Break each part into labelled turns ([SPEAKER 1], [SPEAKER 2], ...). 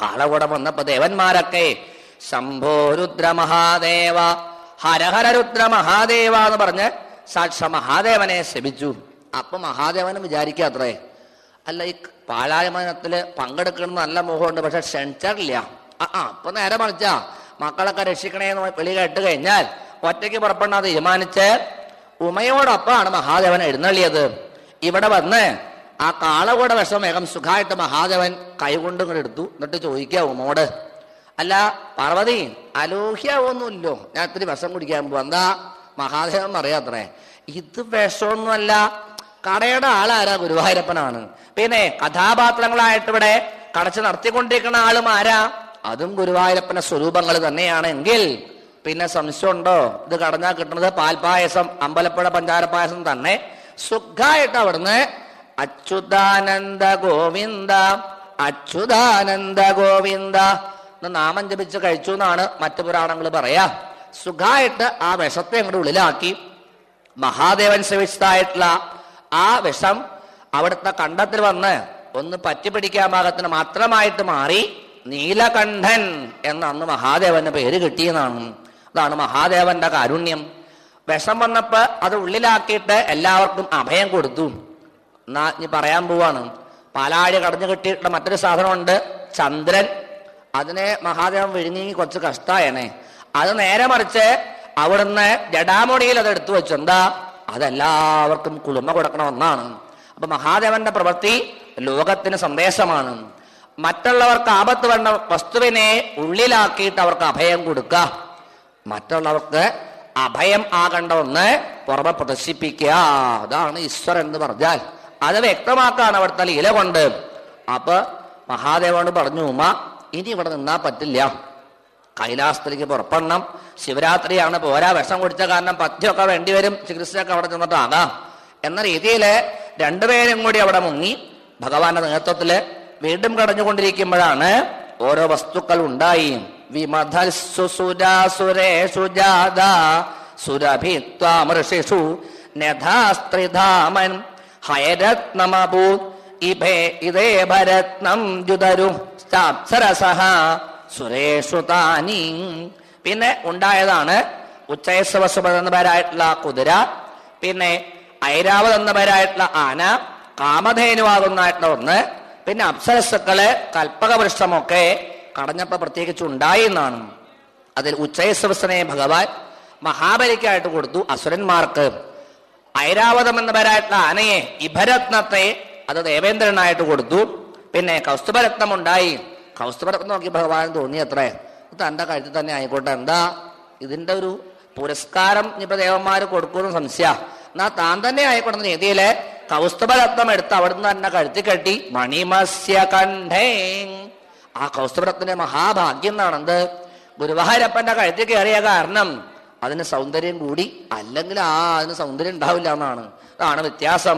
[SPEAKER 1] കാളകൂടം വന്നപ്പോ ദേവന്മാരൊക്കെ ശംഭോ രുദ്ര മഹാദേവ ഹരഹര രുദ്ര മഹാദേവ എന്ന് പറഞ്ഞ് സാക്ഷ മഹാദേവനെ ശപിച്ചു അപ്പൊ മഹാദേവന് വിചാരിക്കാത്രേ അല്ല ഈ പാലായമനത്തില് പങ്കെടുക്കണം നല്ല മോഹമുണ്ട് പക്ഷെ ക്ഷണിച്ചിട്ടില്ല ആ ആ അപ്പൊ നേരെ മറിച്ചാ മക്കളൊക്കെ രക്ഷിക്കണേ എന്ന് വിളി കേട്ട് കഴിഞ്ഞാൽ ഒറ്റയ്ക്ക് പുറപ്പെടാൻ തീരുമാനിച്ച് ഉമയോടൊപ്പമാണ് മഹാദേവൻ എഴുന്നള്ളിയത് ഇവിടെ വന്ന് ആ കാളകൂട വിഷം വേഗം സുഖമായിട്ട് മഹാദേവൻ കൈകൊണ്ട് ഇങ്ങോട്ട് എടുത്തു എന്നിട്ട് ചോദിക്കുക ഉമോട് അല്ല പാർവതി അലോഹ്യാവൊന്നുമില്ലോ ഞാൻ ഇത്തിരി വിഷം കുടിക്കാൻ പോവാ എന്താ മഹാദേവൻ പറയാത്രേ ഇത് വിഷമൊന്നുമല്ല കടയുടെ ആളാരാ ഗുരുവായൂരപ്പനാണ് പിന്നെ കഥാപാത്രങ്ങളായിട്ട് ഇവിടെ കടച്ച് നടത്തിക്കൊണ്ടിരിക്കുന്ന ആളും ആരാ അതും ഗുരുവായൂരപ്പന്റെ സ്വരൂപങ്ങൾ തന്നെയാണെങ്കിൽ പിന്നെ സംശയമുണ്ടോ ഇത് കടഞ്ഞാൽ കിട്ടുന്നത് പാൽപായസം അമ്പലപ്പുഴ പഞ്ചാര പായസം തന്നെ സുഖമായിട്ട് അവിടുന്ന് അച്യുതാനന്ദ ഗോവിന്ദ അച്യുതാനന്ദ ഗോവിന്ദ എന്ന് നാമം ജപിച്ച് കഴിച്ചു എന്നാണ് മറ്റു പുരാണങ്ങൾ പറയാ സുഖമായിട്ട് ആ വിഷത്തെ അങ്ങോട്ട് ഉള്ളിലാക്കി മഹാദേവൻ സവിച്ചതായിട്ടുള്ള ആ വിഷം അവിടുത്തെ കണ്ടത്തിൽ വന്ന് ഒന്ന് പറ്റിപ്പിടിക്കാൻ പാകത്തിന് മാത്രമായിട്ട് മാറി നീലകണ്ഠൻ എന്ന അന്ന് മഹാദേവന് പേര് കിട്ടിയതാണ് അതാണ് മഹാദേവന്റെ കാരുണ്യം വിഷം വന്നപ്പോ അത് ഉള്ളിലാക്കിയിട്ട് എല്ലാവർക്കും അഭയം കൊടുത്തു എന്നാ ഇനി പറയാൻ പോവാണ് പാലാഴി കടഞ്ഞു കിട്ടിയിട്ടുള്ള മറ്റൊരു സാധനമുണ്ട് ചന്ദ്രൻ അതിനെ മഹാദേവൻ വിഴുങ്ങി കുറച്ച് കഷ്ടായണേ അത് നേരെ മറിച്ച് അവിടുന്ന് ജഡാമുടിയിൽ അത് എടുത്തു വെച്ചു എന്താ അതെല്ലാവർക്കും കുളിമ കൊടുക്കണ ഒന്നാണ് അപ്പൊ മഹാദേവന്റെ പ്രവൃത്തി ലോകത്തിന് സന്ദേശമാണ് മറ്റുള്ളവർക്ക് ആപത്ത് വേണ്ട വസ്തുവിനെ ഉള്ളിലാക്കിയിട്ട് അവർക്ക് അഭയം കൊടുക്കുക മറ്റുള്ളവർക്ക് അഭയം ആകേണ്ട ഒന്ന് പുറമെ പ്രദർശിപ്പിക്കുക അതാണ് ഈശ്വരൻ എന്ന് പറഞ്ഞാൽ അത് വ്യക്തമാക്കാണ് അവിടുത്തെ ലീല കൊണ്ട് അപ്പൊ മഹാദേവനോട് പറഞ്ഞു ഉമ ഇനി ഇവിടെ നിന്നാ പറ്റില്ല കൈലാസത്തിലേക്ക് പുറപ്പെടണം ശിവരാത്രിയാണ് പോരാ വിഷം കുടിച്ച കാരണം പഥ്യമൊക്കെ വേണ്ടിവരും ചികിത്സയൊക്കെ അവിടെ ചെന്നിട്ടാകാം എന്ന രീതിയിൽ രണ്ടുപേരും കൂടി അവിടെ മുങ്ങി ഭഗവാന്റെ നേതൃത്വത്തില് വീണ്ടും കടഞ്ഞുകൊണ്ടിരിക്കുമ്പോഴാണ് ഓരോ വസ്തുക്കൾ ഉണ്ടായി വിമധൽസു സുരാസുരേഷു ജാത സുരഭിത്വാമൃഷിഷു നഥാസ്ത്രിധാമൻ ഹയരത്നമപൂ ഇഭേ ഇതേ ഭരത്നം ജുതരു സാപ്സരസഹ സുരേഷു താനി പിന്നെ ഉണ്ടായതാണ് ഉച്ചയസ്വസുഭ എന്ന പേരായിട്ടുള്ള കുതിര പിന്നെ ഐരാവത് എന്ന പേരായിട്ടുള്ള ആന കാമധേനുവാകുന്നതായിട്ടുള്ള ഒന്ന് പിന്നെ അപ്സരസുക്കള് കൽപ്പകവൃക്ഷമൊക്കെ കടഞ്ഞപ്പോ പ്രത്യേകിച്ച് ഉണ്ടായി എന്നാണ് അതിൽ ഉച്ചയസ്വസനെ ഭഗവാൻ മഹാബലിക്കായിട്ട് കൊടുത്തു അസുരന്മാർക്ക് ഐരാവതം എന്ന പേരായിട്ടുള്ള ആനയെ ഇഭരത്നത്തെ അത് ദേവേന്ദ്രനായിട്ട് കൊടുത്തു പിന്നെ കൗസ്തുഭരത്നം ഉണ്ടായി കൗസ്തുഭരത്നം നോക്കി ഭഗവാൻ തോന്നി അത്രേ ഇത് തന്റെ കഴുത്തിൽ തന്നെ ആയിക്കോട്ടെ എന്താ ഇതിന്റെ ഒരു പുരസ്കാരം ഇനിയിപ്പോ ദേവന്മാര് കൊടുക്കുമെന്ന് സംശയ എന്നാ താൻ തന്നെ ആയിക്കോട്ടെ എന്ന രീതിയില് കൗസ്തുഭരത്നം എടുത്ത് അവിടുന്ന് തന്നെ കഴുത്തി കെട്ടി മണിമസ്യ കണ്ഠേ ആ കൗസ്തുഭരത്തിന്റെ മഹാഭാഗ്യം എന്നാണ് എന്ത് ഗുരുവായൂരപ്പന്റെ കഴുത്തിൽ കയറിയ കാരണം അതിന് സൗന്ദര്യം കൂടി അല്ലെങ്കിൽ ആ അതിന് സൗന്ദര്യം ഉണ്ടാവില്ല എന്നാണ് അതാണ് വ്യത്യാസം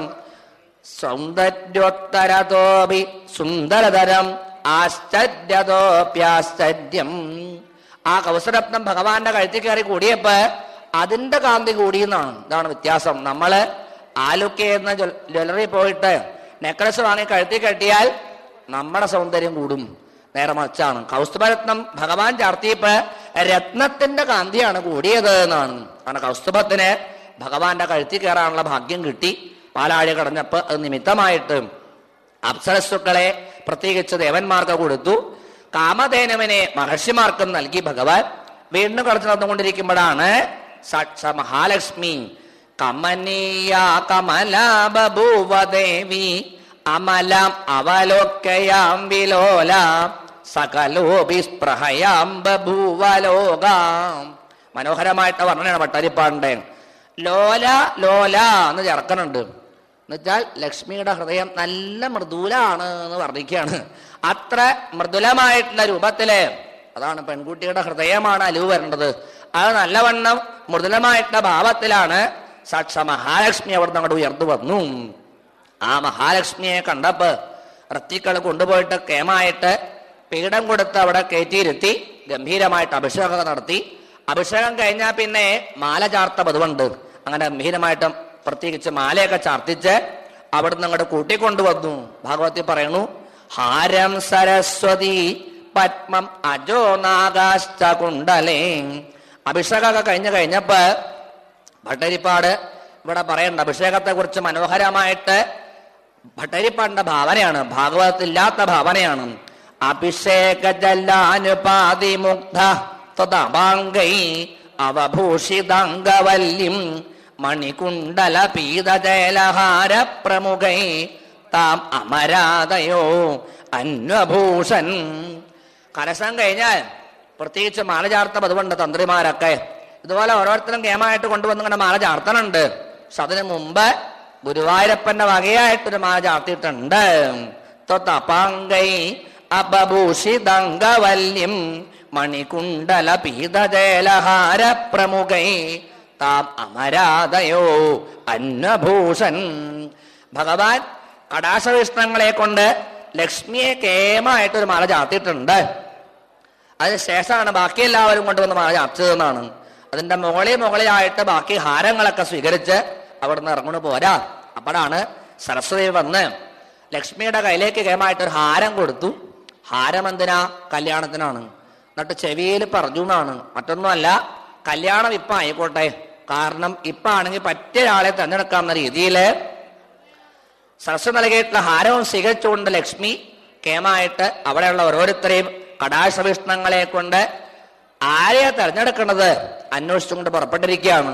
[SPEAKER 1] സൗന്ദര്യോത്തരതോപി സുന്ദരതരം ആശ്ചര്യതോപ്യാശ്ചര്യം ആ കൗസരത്നം ഭഗവാന്റെ കഴുത്തിൽ കയറി കൂടിയപ്പോ അതിന്റെ കാന്തി കൂടിയെന്നാണ് ഇതാണ് വ്യത്യാസം നമ്മള് ആലുക്കെ എന്ന ജ്വല്ലറി പോയിട്ട് നെക്ലസ് വാങ്ങി കഴുത്തിൽ കെട്ടിയാൽ നമ്മുടെ സൗന്ദര്യം കൂടും നേരെ മറിച്ചാണ് കൗസ്തുഭരത്നം ഭഗവാൻ ചാർത്തിയപ്പോ രത്നത്തിന്റെ കാന്തിയാണ് കൂടിയത് എന്നാണ് കാരണം കൗസ്തുഭത്തിന് ഭഗവാന്റെ കഴുത്തിൽ കയറാനുള്ള ഭാഗ്യം കിട്ടി പാലാഴി കടഞ്ഞപ്പോ അത് നിമിത്തമായിട്ട് അപ്സരസ്സുക്കളെ പ്രത്യേകിച്ച് ദേവന്മാർക്ക് കൊടുത്തു കാമധേനുവിനെ മഹർഷിമാർക്കും നൽകി ഭഗവാൻ വീണ്ടും കടച്ചു നടന്നുകൊണ്ടിരിക്കുമ്പോഴാണ് സാക്ഷ മഹാലക്ഷ്മി കമനീയ കമല ബഭൂവദേവി അമലാം അവലോക്കയാം വിലോലാം സകലോപി സ്പൃഹയാം ബഭൂവലോകാം മനോഹരമായിട്ട് വർണ്ണനയാണ് ഭട്ടരിപ്പാണ്ടേ ലോല ലോല എന്ന് ചേർക്കണുണ്ട് എന്നുവെച്ചാൽ ലക്ഷ്മിയുടെ ഹൃദയം നല്ല മൃദുലാണ് എന്ന് വർണ്ണിക്കുകയാണ് അത്ര മൃദുലമായിട്ടുള്ള രൂപത്തില് അതാണ് പെൺകുട്ടിയുടെ ഹൃദയമാണ് അലിവ് വരേണ്ടത് അത് നല്ലവണ്ണം മൃദുലമായിട്ടുള്ള ഭാവത്തിലാണ് സാക്ഷ മഹാലക്ഷ്മി അവിടുന്ന് അങ്ങോട്ട് ഉയർന്നു വന്നു ആ മഹാലക്ഷ്മിയെ കണ്ടപ്പോ ഋത്തിക്കൾ കൊണ്ടുപോയിട്ട് കേമായിട്ട് പീഠം കൊടുത്ത് അവിടെ കയറ്റിയിരുത്തി ഗംഭീരമായിട്ട് അഭിഷേകം നടത്തി അഭിഷേകം കഴിഞ്ഞാൽ പിന്നെ മാല ചാർത്ത പതിവുണ്ട് അങ്ങനെ ഗംഭീരമായിട്ട് പ്രത്യേകിച്ച് മാലയൊക്കെ ചാർത്തിച്ച് അവിടുന്ന് അങ്ങോട്ട് കൂട്ടിക്കൊണ്ടുവന്നു ഭാഗവതി പറയണു ഹാരം സരസ്വതി പത്മം അജോ നാഗാശ്ച കുണ്ടലേ അഭിഷേകമൊക്കെ കഴിഞ്ഞു കഴിഞ്ഞപ്പോ ഭട്ടരിപ്പാട് ഇവിടെ പറയണ്ട അഭിഷേകത്തെ കുറിച്ച് മനോഹരമായിട്ട് ഭട്ടരിപ്പാടിന്റെ ഭാവനയാണ് ഭാഗവതത്തില്ലാത്ത ഭാവനയാണ് അഭിഷേക ജലാനുപാതി മുഗ്ധ തദാംഗൈ അവഭൂഷിതാംഗവല്യം മണികുണ്ടല പീതജലഹാര പ്രമുഖൈ താം അമരാതയോ അന്വഭൂഷൺ കരസം കഴിഞ്ഞാൽ പ്രത്യേകിച്ച് മാല ചാർത്ത പതിവുണ്ട് തന്ത്രിമാരൊക്കെ ഇതുപോലെ ഓരോരുത്തരും കേമായിട്ട് കൊണ്ടുവന്ന് ഇങ്ങനെ മാല ചാർത്തനുണ്ട് പക്ഷെ അതിനു മുമ്പ് ഗുരുവായൂരപ്പന്റെ വകയായിട്ടൊരു മാല ചാർത്തിയിട്ടുണ്ട് ത്വതപാംഗൈ അപഭൂഷിതംഗവല്യം മണികുണ്ടല പീതജലഹാര പ്രമുഖൈ താം അമരാതയോ അന്വഭൂഷൺ ഭഗവാൻ കടാശവിഷ്ണങ്ങളെ കൊണ്ട് ലക്ഷ്മിയെ കേമായിട്ടൊരു മാല ചാർത്തിയിട്ടുണ്ട് അതിന് ശേഷമാണ് ബാക്കി എല്ലാവരും കൊണ്ടുവന്ന് മാല ചാർച്ചതെന്നാണ് അതിന്റെ മുകളിൽ മുകളിലായിട്ട് ബാക്കി ഹാരങ്ങളൊക്കെ സ്വീകരിച്ച് അവിടുന്ന് ഇറങ്ങണു പോരാ അപ്പോഴാണ് സരസ്വതി വന്ന് ലക്ഷ്മിയുടെ കയ്യിലേക്ക് കേമായിട്ട് ഒരു ഹാരം കൊടുത്തു ഹാരം എന്തിനാ കല്യാണത്തിനാണ് എന്നിട്ട് ചെവിയിൽ പറഞ്ഞു എന്നാണ് മറ്റൊന്നുമല്ല കല്യാണം ഇപ്പൊ ആയിക്കോട്ടെ കാരണം ഇപ്പൊ ആണെങ്കിൽ പറ്റിയ ഒരാളെ തെരഞ്ഞെടുക്കാവുന്ന രീതിയില് സരസ്വതി നൽകിയിട്ടുള്ള ഹാരവും സ്വീകരിച്ചുകൊണ്ട് ലക്ഷ്മി കേമായിട്ട് അവിടെയുള്ള ഓരോരുത്തരെയും കടാശവിഷ്ണങ്ങളെ കൊണ്ട് ആരെയാ തെരഞ്ഞെടുക്കുന്നത് അന്വേഷിച്ചുകൊണ്ട് പുറപ്പെട്ടിരിക്കുകയാണ്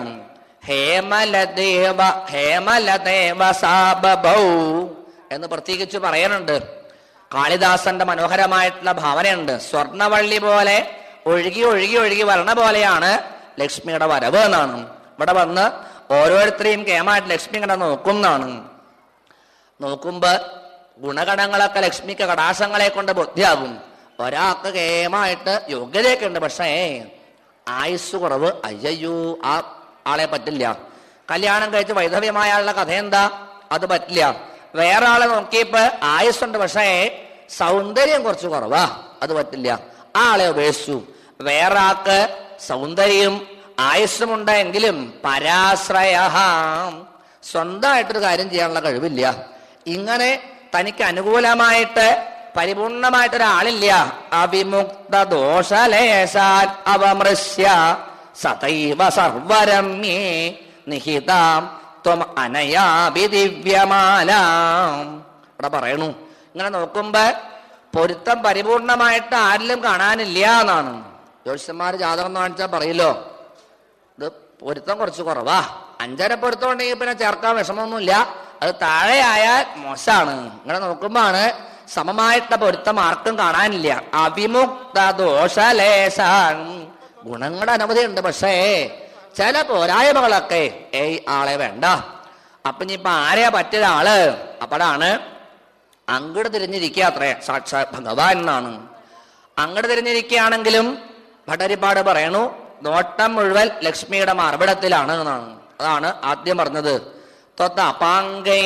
[SPEAKER 1] ഹേമലദേവ ഹേമലദേവ സാബഭൗ എന്ന് പ്രത്യേകിച്ച് പറയാനുണ്ട് കാളിദാസന്റെ മനോഹരമായിട്ടുള്ള ഭാവനയുണ്ട് സ്വർണവള്ളി പോലെ ഒഴുകി ഒഴുകി ഒഴുകി വരണ പോലെയാണ് ലക്ഷ്മിയുടെ വരവ് എന്നാണ് ഇവിടെ വന്ന് ഓരോരുത്തരെയും കേമായിട്ട് ലക്ഷ്മി ഇങ്ങനെ നോക്കുന്നതാണ് നോക്കുമ്പോ ഗുണഗണങ്ങളൊക്കെ ലക്ഷ്മിക്ക് കടാശങ്ങളെ കൊണ്ട് ബുദ്ധിയാകും ഒരാൾക്ക് കേമായിട്ട് യോഗ്യതയൊക്കെ ഉണ്ട് പക്ഷേ ആയുസ് കുറവ് അയ്യോ ആ ആളെ പറ്റില്ല കല്യാണം കഴിച്ച് വൈധവ്യമായ ആളുടെ കഥ എന്താ അത് പറ്റില്ല വേറെ ആളെ നോക്കിയപ്പോ ആയുസ്സുണ്ട് പക്ഷേ സൗന്ദര്യം കുറച്ച് കുറവാ അത് പറ്റില്ല ആ ആളെ ഉപേക്ഷിച്ചു വേറെ ആൾക്ക് സൗന്ദര്യം ആയുസ്സുമുണ്ടെങ്കിലും പരാശ്രയ സ്വന്തമായിട്ടൊരു കാര്യം ചെയ്യാനുള്ള കഴിവില്ല ഇങ്ങനെ തനിക്ക് അനുകൂലമായിട്ട് പരിപൂർണമായിട്ടൊരാളില്ല അവിമുക്ത ദോഷലേശാൽ അവമൃശ്യ സതൈവ സർവരമ്യേ നിഹിതാം ത്വം അനയാഭി ദിവ്യമാലാം ഇവിടെ പറയണു ഇങ്ങനെ നോക്കുമ്പോ പൊരുത്തം പരിപൂർണമായിട്ട് ആരിലും കാണാനില്ല എന്നാണ് ജ്യോത്സ്യന്മാർ ജാതകം കാണിച്ചാൽ പറയല്ലോ ഇത് പൊരുത്തം കുറച്ച് കുറവാ അഞ്ചര പൊരുത്തം ഉണ്ടെങ്കിൽ പിന്നെ ചേർക്കാൻ വിഷമമൊന്നുമില്ല അത് താഴെയായാൽ മോശമാണ് ഇങ്ങനെ നോക്കുമ്പോഴാണ് സമമായിട്ടുള്ള പൊരുത്തം ആർക്കും കാണാനില്ല അവിമുക്ത ദോഷലേശാൻ ഗുണങ്ങളുടെ അനവധിയുണ്ട് പക്ഷേ ചില പോരായ്മകളൊക്കെ ഏയ് ആളെ വേണ്ട അപ്പൊ ഇനിയിപ്പൊ ആരെയാ പറ്റിയ ആള് അപ്പോഴാണ് അങ്ങോട്ട് തിരിഞ്ഞിരിക്കുക അത്രേ സാക്ഷാത് ഭഗവാൻ എന്നാണ് അങ്ങോട്ട് തിരിഞ്ഞിരിക്കുകയാണെങ്കിലും ഭട്ടരിപ്പാട് പറയണു നോട്ടം മുഴുവൻ ലക്ഷ്മിയുടെ മാർബിടത്തിലാണ് എന്നാണ് അതാണ് ആദ്യം പറഞ്ഞത് ത്വതപാംഗൈ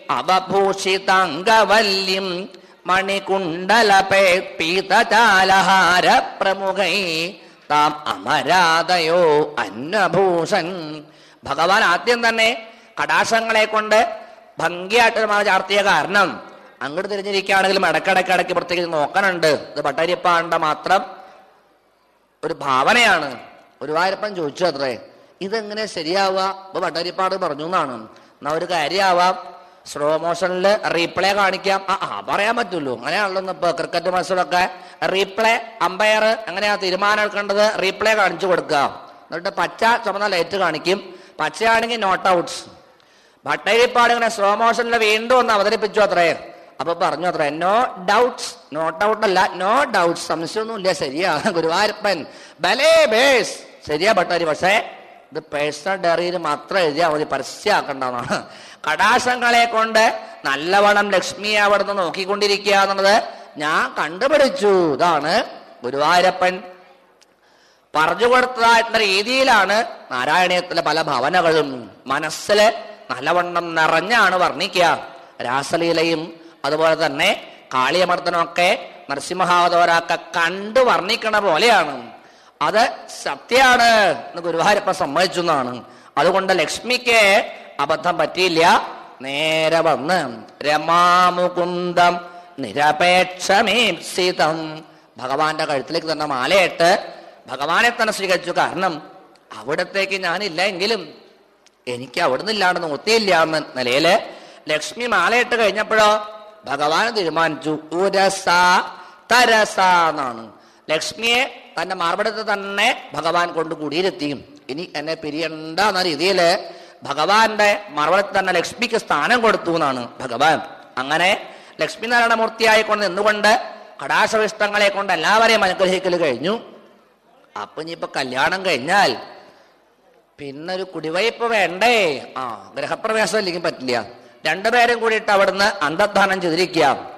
[SPEAKER 1] അവഭൂഷിതാംഗവല്യം മണികുണ്ടലപേ പീതചാലഹാര പ്രമുഖൈ താം അമരാതയോ അന്നഭൂഷൺ ഭഗവാൻ ആദ്യം തന്നെ കടാശങ്ങളെ കൊണ്ട് ഭംഗിയായിട്ട് മാല ചാർത്തിയ കാരണം അങ്ങോട്ട് തിരിഞ്ഞിരിക്കുകയാണെങ്കിലും ഇടക്കിടക്ക് ഇടയ്ക്ക് പ്രത്യേകിച്ച് നോക്കാനുണ്ട് ഇത് ഭട്ടരിപ്പാണ്ട മാത്രം ഒരു ഭാവനയാണ് ഗുരുവായൂരപ്പൻ ചോദിച്ചു അത്രേ ഇതെങ്ങനെ ശരിയാവുക ഇപ്പൊ ഭട്ടരിപ്പാട് പറഞ്ഞു എന്നാണ് എന്നാ ഒരു കാര്യമാവാം സ്ലോ മോഷനിൽ റീപ്ലേ കാണിക്കാം ആ ആ പറയാൻ പറ്റുള്ളൂ അങ്ങനെയാണല്ലോ ഇപ്പൊ ക്രിക്കറ്റ് മത്സരമൊക്കെ റീപ്ലേ അമ്പയർ എങ്ങനെയാ തീരുമാനം എടുക്കേണ്ടത് റീപ്ലേ കാണിച്ചു കൊടുക്കുക എന്നിട്ട് പച്ച ചുമന്ന ലൈറ്റ് കാണിക്കും പച്ചയാണെങ്കിൽ നോട്ട് ഔട്ട്സ് ഭട്ടരിപ്പാട് ഇങ്ങനെ സ്ലോ മോഷനിൽ വീണ്ടും ഒന്ന് അവതരിപ്പിച്ചു അത്രേ അപ്പൊ പറഞ്ഞു അത്രേ നോ ഡൗട്ട്സ് നോട്ട് ഔട്ട് അല്ല നോ ഡൗട്ട്സ് സംശയമൊന്നുമില്ല ശരിയാ ഗുരുവായൂരപ്പൻ ബലേ ബേസ് ശരിയാ ഭട്ടാരി പക്ഷേ ഇത് പേഴ്സണൽ ഡയറിയിൽ മാത്രം എഴുതിയാൽ മതി പരസ്യമാക്കണ്ടെന്നാണ് കടാശങ്ങളെ കൊണ്ട് നല്ലവണ്ണം ലക്ഷ്മിയെ അവിടുന്ന് നോക്കിക്കൊണ്ടിരിക്കുക എന്നുള്ളത് ഞാൻ കണ്ടുപിടിച്ചു ഇതാണ് ഗുരുവായൂരപ്പൻ പറഞ്ഞു കൊടുത്തതായിട്ടുള്ള രീതിയിലാണ് നാരായണീയത്തിലെ പല ഭാവനകളും മനസ്സില് നല്ലവണ്ണം നിറഞ്ഞാണ് വർണ്ണിക്കുക രാസലീലയും അതുപോലെ തന്നെ കാളിയമർദ്ദനമൊക്കെ നരസിംഹാവതോരൊക്കെ കണ്ടു വർണ്ണിക്കണ പോലെയാണ് അത് സത്യാണ് എന്ന് ഗുരുവായൂരപ്പ സമ്മതിച്ചു എന്നാണ് അതുകൊണ്ട് ലക്ഷ്മിക്ക് അബദ്ധം പറ്റിയില്ല നേരെ വന്ന് രമാമുകുന്ദം നിരപേക്ഷമീപ്സിതം ഭഗവാന്റെ കഴുത്തിലേക്ക് തന്നെ മാലയിട്ട് ഭഗവാനെ തന്നെ സ്വീകരിച്ചു കാരണം അവിടത്തേക്ക് ഞാനില്ല എങ്കിലും എനിക്ക് അവിടുന്ന് ഇല്ലാണ്ട് നിവൃത്തിയില്ല എന്ന നിലയില് ലക്ഷ്മി മാലയിട്ട് കഴിഞ്ഞപ്പോഴോ ഭഗവാൻ തീരുമാനിച്ചു ഉരസ തരസ എന്നാണ് ലക്ഷ്മിയെ തന്റെ മാർബടത്ത് തന്നെ ഭഗവാൻ കൊണ്ട് കുടിയിരുത്തിയും ഇനി എന്നെ പിരിയണ്ട എന്ന രീതിയില് ഭഗവാന്റെ മറുപടത്തിൽ തന്നെ ലക്ഷ്മിക്ക് സ്ഥാനം കൊടുത്തു എന്നാണ് ഭഗവാൻ അങ്ങനെ ലക്ഷ്മി നാരായണമൂർത്തിയായി കൊണ്ട് നിന്നുകൊണ്ട് കടാശവിഷ്ടങ്ങളെ കൊണ്ട് എല്ലാവരെയും അനുഗ്രഹിക്കൽ കഴിഞ്ഞു അപ്പൊ ഇനിയിപ്പൊ കല്യാണം കഴിഞ്ഞാൽ പിന്നൊരു കുടിവയ്പ് വേണ്ടേ ആ ഗ്രഹപ്രവേശം ഇല്ലെങ്കിൽ പറ്റില്ല രണ്ടുപേരും കൂടിയിട്ട് അവിടുന്ന് അന്തർധാനം ചെയ്തിരിക്കാം